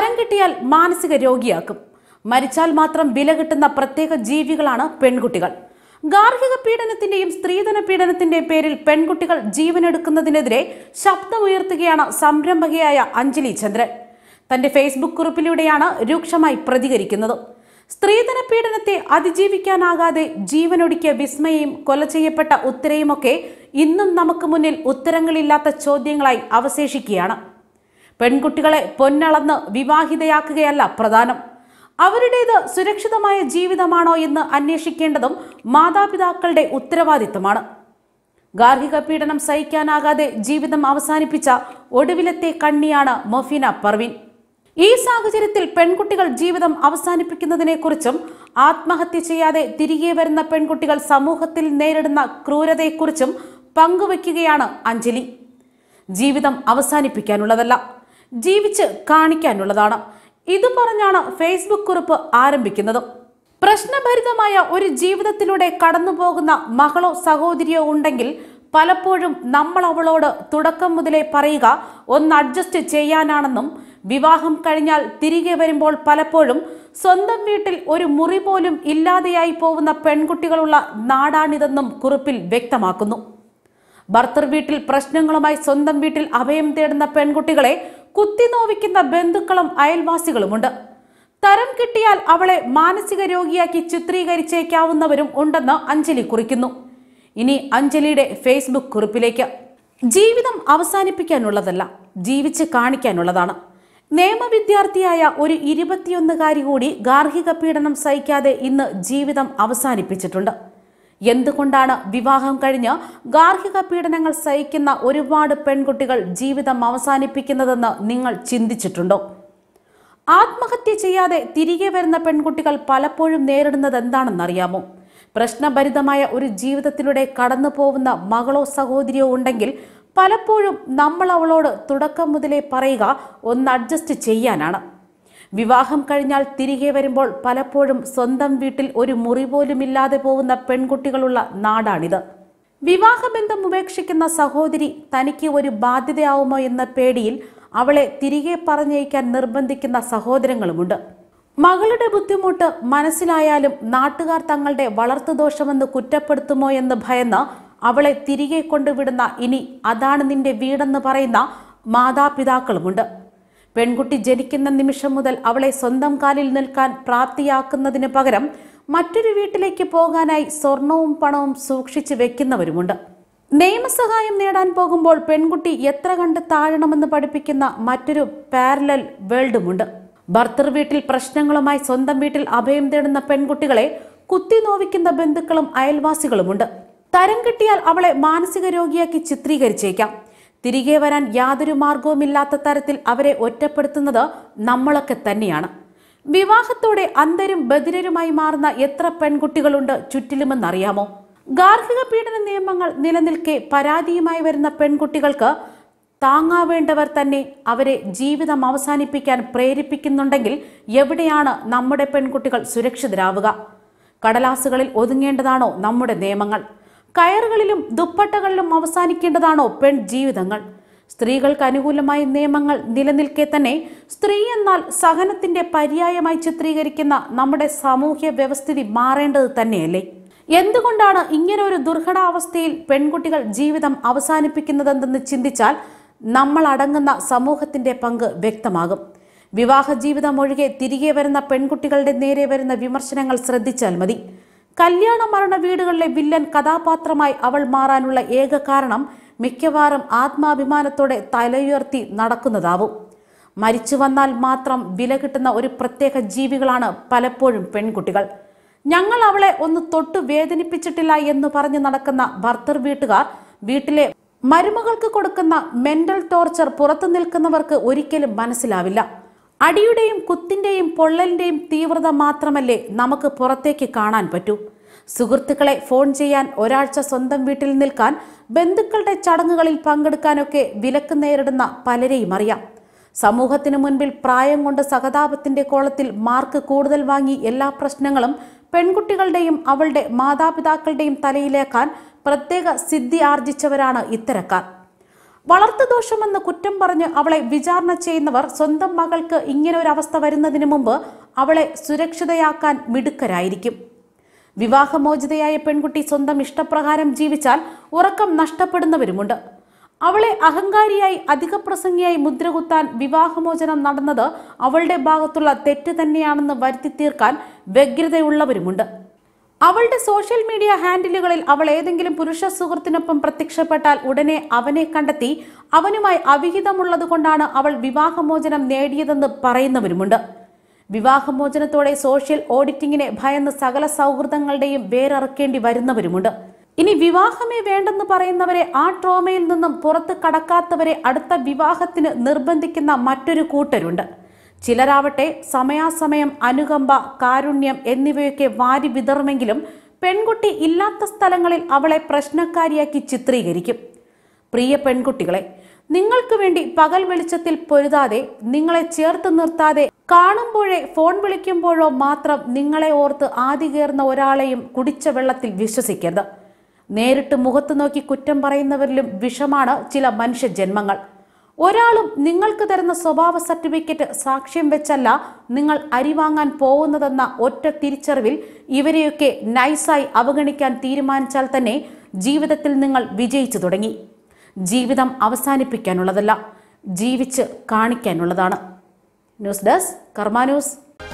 തരം കിട്ടിയാൽ മാനസിക രോഗിയാക്കും മരിച്ചാൽ മാത്രം വില കിട്ടുന്ന പ്രത്യേക ജീവികളാണ് പെൺകുട്ടികൾ ഗാർഹിക പീഡനത്തിന്റെയും സ്ത്രീധന പീഡനത്തിന്റെയും പേരിൽ പെൺകുട്ടികൾ ജീവനെടുക്കുന്നതിനെതിരെ ശബ്ദമുയർത്തുകയാണ് സംരംഭകയായ അഞ്ജലി ചന്ദ്രൻ തന്റെ ഫേസ്ബുക്ക് കുറിപ്പിലൂടെയാണ് രൂക്ഷമായി പ്രതികരിക്കുന്നത് സ്ത്രീധന പീഡനത്തെ അതിജീവിക്കാനാകാതെ ജീവനൊടുക്കിയ വിസ്മയയും കൊല ചെയ്യപ്പെട്ട ഉത്തരയുമൊക്കെ ഇന്നും നമുക്ക് മുന്നിൽ ഉത്തരങ്ങളില്ലാത്ത ചോദ്യങ്ങളായി അവശേഷിക്കുകയാണ് പെൺകുട്ടികളെ പൊന്നളന്ന് വിവാഹിതയാക്കുകയല്ല പ്രധാനം അവരുടേത് സുരക്ഷിതമായ ജീവിതമാണോ എന്ന് അന്വേഷിക്കേണ്ടതും മാതാപിതാക്കളുടെ ഉത്തരവാദിത്തമാണ് ഗാർഹിക പീഡനം സഹിക്കാനാകാതെ ജീവിതം അവസാനിപ്പിച്ച ഒടുവിലത്തെ കണ്ണിയാണ് മൊഫീന പർവീൻ ഈ സാഹചര്യത്തിൽ പെൺകുട്ടികൾ ജീവിതം അവസാനിപ്പിക്കുന്നതിനെക്കുറിച്ചും ആത്മഹത്യ ചെയ്യാതെ തിരികെ വരുന്ന പെൺകുട്ടികൾ സമൂഹത്തിൽ നേരിടുന്ന ക്രൂരതയെക്കുറിച്ചും പങ്കുവയ്ക്കുകയാണ് അഞ്ജലി ജീവിതം അവസാനിപ്പിക്കാനുള്ളതല്ല ജീവിച്ച് കാണിക്കാനുള്ളതാണ് ഇത് പറഞ്ഞാണ് ഫേസ്ബുക്ക് കുറിപ്പ് ആരംഭിക്കുന്നത് പ്രശ്നഭരിതമായ ഒരു ജീവിതത്തിലൂടെ കടന്നുപോകുന്ന മകളോ സഹോദരിയോ ഉണ്ടെങ്കിൽ പലപ്പോഴും നമ്മൾ അവളോട് തുടക്കം മുതലേ പറയുക ഒന്ന് അഡ്ജസ്റ്റ് ചെയ്യാനാണെന്നും വിവാഹം കഴിഞ്ഞാൽ തിരികെ വരുമ്പോൾ പലപ്പോഴും സ്വന്തം വീട്ടിൽ ഒരു മുറി പോലും ഇല്ലാതെയായി പോകുന്ന പെൺകുട്ടികളുള്ള നാടാണിതെന്നും കുറിപ്പിൽ വ്യക്തമാക്കുന്നു ഭർത്തൃ വീട്ടിൽ പ്രശ്നങ്ങളുമായി സ്വന്തം വീട്ടിൽ അഭയം തേടുന്ന പെൺകുട്ടികളെ കുത്തിനോവിക്കുന്ന ബന്ധുക്കളും അയൽവാസികളുമുണ്ട് തരം കിട്ടിയാൽ അവളെ മാനസിക രോഗിയാക്കി ചിത്രീകരിച്ചേക്കാവുന്നവരും ഉണ്ടെന്ന് അഞ്ജലി കുറിക്കുന്നു ഇനി അഞ്ജലിയുടെ ഫേസ്ബുക്ക് കുറിപ്പിലേക്ക് ജീവിതം അവസാനിപ്പിക്കാനുള്ളതല്ല ജീവിച്ച് കാണിക്കാനുള്ളതാണ് നിയമവിദ്യാർത്ഥിയായ ഒരു ഇരുപത്തിയൊന്നുകാരി കൂടി ഗാർഹിക പീഡനം സഹിക്കാതെ ഇന്ന് ജീവിതം അവസാനിപ്പിച്ചിട്ടുണ്ട് എന്തുകൊണ്ടാണ് വിവാഹം കഴിഞ്ഞ് ഗാർഹിക പീഡനങ്ങൾ സഹിക്കുന്ന ഒരുപാട് പെൺകുട്ടികൾ ജീവിതം അവസാനിപ്പിക്കുന്നതെന്ന് നിങ്ങൾ ചിന്തിച്ചിട്ടുണ്ടോ ആത്മഹത്യ ചെയ്യാതെ തിരികെ വരുന്ന പെൺകുട്ടികൾ പലപ്പോഴും നേരിടുന്നത് എന്താണെന്നറിയാമോ പ്രശ്നഭരിതമായ ഒരു ജീവിതത്തിലൂടെ കടന്നു പോകുന്ന മകളോ സഹോദരിയോ ഉണ്ടെങ്കിൽ പലപ്പോഴും നമ്മൾ അവളോട് തുടക്കം മുതലേ പറയുക ഒന്ന് അഡ്ജസ്റ്റ് ചെയ്യാനാണ് വിവാഹം കഴിഞ്ഞാൽ തിരികെ വരുമ്പോൾ പലപ്പോഴും സ്വന്തം വീട്ടിൽ ഒരു മുറി പോലും ഇല്ലാതെ പോകുന്ന പെൺകുട്ടികളുള്ള നാടാണിത് വിവാഹബന്ധം ഉപേക്ഷിക്കുന്ന സഹോദരി തനിക്ക് ഒരു ബാധ്യതയാവുമോ എന്ന പേടിയിൽ അവളെ തിരികെ പറഞ്ഞയക്കാൻ നിർബന്ധിക്കുന്ന സഹോദരങ്ങളുമുണ്ട് മകളുടെ ബുദ്ധിമുട്ട് മനസ്സിലായാലും നാട്ടുകാർ തങ്ങളുടെ വളർത്തുദോഷമെന്ന് കുറ്റപ്പെടുത്തുമോ എന്ന് ഭയന്ന് അവളെ തിരികെ കൊണ്ടുവിടുന്ന ഇനി അതാണ് നിന്റെ വീടെന്ന് പറയുന്ന മാതാപിതാക്കളുമുണ്ട് പെൺകുട്ടി ജനിക്കുന്ന നിമിഷം മുതൽ അവളെ സ്വന്തം കാലിൽ നിൽക്കാൻ പ്രാപ്തിയാക്കുന്നതിന് പകരം മറ്റൊരു വീട്ടിലേക്ക് പോകാനായി സ്വർണവും പണവും സൂക്ഷിച്ചു വെക്കുന്നവരുമുണ്ട് നിയമസഹായം നേടാൻ പോകുമ്പോൾ പെൺകുട്ടി എത്ര കണ്ട് താഴണമെന്ന് പഠിപ്പിക്കുന്ന മറ്റൊരു പാരലൽ വേൾഡുമുണ്ട് ഭർത്തൃ വീട്ടിൽ പ്രശ്നങ്ങളുമായി സ്വന്തം വീട്ടിൽ അഭയം തേടുന്ന പെൺകുട്ടികളെ കുത്തി നോവിക്കുന്ന ബന്ധുക്കളും അയൽവാസികളുമുണ്ട് തരം കിട്ടിയാൽ അവളെ മാനസിക രോഗിയാക്കി ചിത്രീകരിച്ചേക്കാം തിരികെ വരാൻ യാതൊരു മാർഗവുമില്ലാത്ത തരത്തിൽ അവരെ ഒറ്റപ്പെടുത്തുന്നത് നമ്മളൊക്കെ തന്നെയാണ് വിവാഹത്തോടെ അന്ധരും ബധിരരുമായി മാറുന്ന എത്ര പെൺകുട്ടികളുണ്ട് ചുറ്റിലുമെന്നറിയാമോ ഗാർഹിക പീഡന നിയമങ്ങൾ നിലനിൽക്കെ പരാതിയുമായി വരുന്ന പെൺകുട്ടികൾക്ക് താങ്ങാവേണ്ടവർ തന്നെ അവരെ ജീവിതം അവസാനിപ്പിക്കാൻ പ്രേരിപ്പിക്കുന്നുണ്ടെങ്കിൽ എവിടെയാണ് നമ്മുടെ പെൺകുട്ടികൾ സുരക്ഷിതരാവുക കടലാസുകളിൽ ഒതുങ്ങേണ്ടതാണോ നമ്മുടെ നിയമങ്ങൾ കയറുകളിലും ദുപ്പട്ടകളിലും അവസാനിക്കേണ്ടതാണോ പെൺ ജീവിതങ്ങൾ സ്ത്രീകൾക്ക് അനുകൂലമായ നിയമങ്ങൾ നിലനിൽക്കെ തന്നെ സ്ത്രീ എന്നാൽ സഹനത്തിന്റെ പര്യായമായി ചിത്രീകരിക്കുന്ന നമ്മുടെ സാമൂഹ്യ വ്യവസ്ഥിതി മാറേണ്ടത് തന്നെയല്ലേ എന്തുകൊണ്ടാണ് ഇങ്ങനെ ഒരു ദുർഘടാവസ്ഥയിൽ പെൺകുട്ടികൾ ജീവിതം അവസാനിപ്പിക്കുന്നതെന്ന് ചിന്തിച്ചാൽ നമ്മൾ അടങ്ങുന്ന സമൂഹത്തിന്റെ പങ്ക് വ്യക്തമാകും വിവാഹ ജീവിതം ഒഴികെ തിരികെ വരുന്ന പെൺകുട്ടികളുടെ നേരെ വരുന്ന വിമർശനങ്ങൾ ശ്രദ്ധിച്ചാൽ മതി കല്യാണ മരണ വീടുകളിലെ വില്ലൻ കഥാപാത്രമായി അവൾ മാറാനുള്ള ഏക കാരണം മിക്കവാറും ആത്മാഭിമാനത്തോടെ തലയുയർത്തി നടക്കുന്നതാവും മരിച്ചു വന്നാൽ മാത്രം വില കിട്ടുന്ന ഒരു പ്രത്യേക ജീവികളാണ് പലപ്പോഴും പെൺകുട്ടികൾ ഞങ്ങൾ അവളെ ഒന്ന് തൊട്ട് വേദനിപ്പിച്ചിട്ടില്ല എന്ന് പറഞ്ഞു നടക്കുന്ന ഭർത്തൃ വീട്ടുകാർ വീട്ടിലെ മരുമകൾക്ക് കൊടുക്കുന്ന മെന്റൽ ടോർച്ചർ പുറത്തു നിൽക്കുന്നവർക്ക് ഒരിക്കലും മനസ്സിലാവില്ല അടിയുടെയും കുത്തിന്റെയും പൊള്ളലിന്റെയും തീവ്രത മാത്രമല്ലേ നമുക്ക് പുറത്തേക്ക് കാണാൻ പറ്റൂ സുഹൃത്തുക്കളെ ഫോൺ ചെയ്യാൻ ഒരാഴ്ച സ്വന്തം വീട്ടിൽ നിൽക്കാൻ ബന്ധുക്കളുടെ ചടങ്ങുകളിൽ പങ്കെടുക്കാനൊക്കെ വിലക്ക് നേരിടുന്ന പലരെയും അറിയാം സമൂഹത്തിന് മുൻപിൽ പ്രായം കൊണ്ട് സഹതാപത്തിന്റെ കോളത്തിൽ മാർക്ക് കൂടുതൽ വാങ്ങി എല്ലാ പ്രശ്നങ്ങളും പെൺകുട്ടികളുടെയും അവളുടെ മാതാപിതാക്കളുടെയും തലയിലേക്കാൻ പ്രത്യേക സിദ്ധി ആർജിച്ചവരാണ് ഇത്തരക്കാർ വളർത്തുദോഷമെന്ന് കുറ്റം പറഞ്ഞ് അവളെ വിചാരണ ചെയ്യുന്നവർ സ്വന്തം മകൾക്ക് ഇങ്ങനെ ഒരു അവസ്ഥ വരുന്നതിന് മുമ്പ് അവളെ സുരക്ഷിതയാക്കാൻ മിടുക്കരായിരിക്കും വിവാഹമോചിതയായ പെൺകുട്ടി സ്വന്തം ഇഷ്ടപ്രകാരം ജീവിച്ചാൽ ഉറക്കം നഷ്ടപ്പെടുന്നവരുമുണ്ട് അവളെ അഹങ്കാരിയായി അധികപ്രസംഗിയായി മുദ്രകുത്താൻ വിവാഹമോചനം നടന്നത് അവളുടെ ഭാഗത്തുള്ള തെറ്റ് തന്നെയാണെന്ന് വരുത്തി തീർക്കാൻ വ്യഗ്രതയുള്ളവരുമുണ്ട് അവളുടെ സോഷ്യൽ മീഡിയ ഹാൻഡിലുകളിൽ അവൾ ഏതെങ്കിലും പുരുഷ സുഹൃത്തിനൊപ്പം പ്രത്യക്ഷപ്പെട്ടാൽ ഉടനെ അവനെ കണ്ടെത്തി അവനുമായി അവിഹിതമുള്ളത് കൊണ്ടാണ് അവൾ വിവാഹമോചനം നേടിയതെന്ന് പറയുന്നവരുമുണ്ട് വിവാഹമോചനത്തോടെ സോഷ്യൽ ഓഡിറ്റിങ്ങിനെ ഭയന്ന് സകല സൗഹൃദങ്ങളുടെയും വേരറക്കേണ്ടി വരുന്നവരുമുണ്ട് ഇനി വിവാഹമേ വേണ്ടെന്ന് പറയുന്നവരെ ആ ട്രോമയിൽ നിന്നും പുറത്ത് കടക്കാത്തവരെ അടുത്ത വിവാഹത്തിന് നിർബന്ധിക്കുന്ന മറ്റൊരു കൂട്ടരുണ്ട് ചിലരാവട്ടെ സമയാസമയം അനുകമ്പ കാരുണ്യം എന്നിവയൊക്കെ വാരി വിതറുമെങ്കിലും പെൺകുട്ടി ഇല്ലാത്ത സ്ഥലങ്ങളിൽ അവളെ പ്രശ്നക്കാരിയാക്കി ചിത്രീകരിക്കും പ്രിയ പെൺകുട്ടികളെ നിങ്ങൾക്ക് വേണ്ടി പകൽ വെളിച്ചത്തിൽ പൊരുതാതെ നിങ്ങളെ ചേർത്ത് നിർത്താതെ കാണുമ്പോഴേ ഫോൺ വിളിക്കുമ്പോഴോ മാത്രം നിങ്ങളെ ഓർത്ത് ആദികേർന്ന ഒരാളെയും കുടിച്ച വെള്ളത്തിൽ വിശ്വസിക്കരുത് നേരിട്ട് മുഖത്ത് നോക്കി കുറ്റം പറയുന്നവരിലും വിഷമാണ് ചില മനുഷ്യജന്മങ്ങൾ ഒരാളും നിങ്ങൾക്ക് തരുന്ന സ്വഭാവ സർട്ടിഫിക്കറ്റ് സാക്ഷ്യം വെച്ചല്ല നിങ്ങൾ അരി വാങ്ങാൻ പോകുന്നതെന്ന ഒറ്റ തിരിച്ചറിവിൽ ഇവരെയൊക്കെ നൈസായി അവഗണിക്കാൻ തീരുമാനിച്ചാൽ തന്നെ ജീവിതത്തിൽ നിങ്ങൾ വിജയിച്ചു തുടങ്ങി ജീവിതം അവസാനിപ്പിക്കാനുള്ളതല്ല ജീവിച്ച് കാണിക്കാനുള്ളതാണ് ന്യൂസ് ഡെസ്ക് കർമ്മ ന്യൂസ്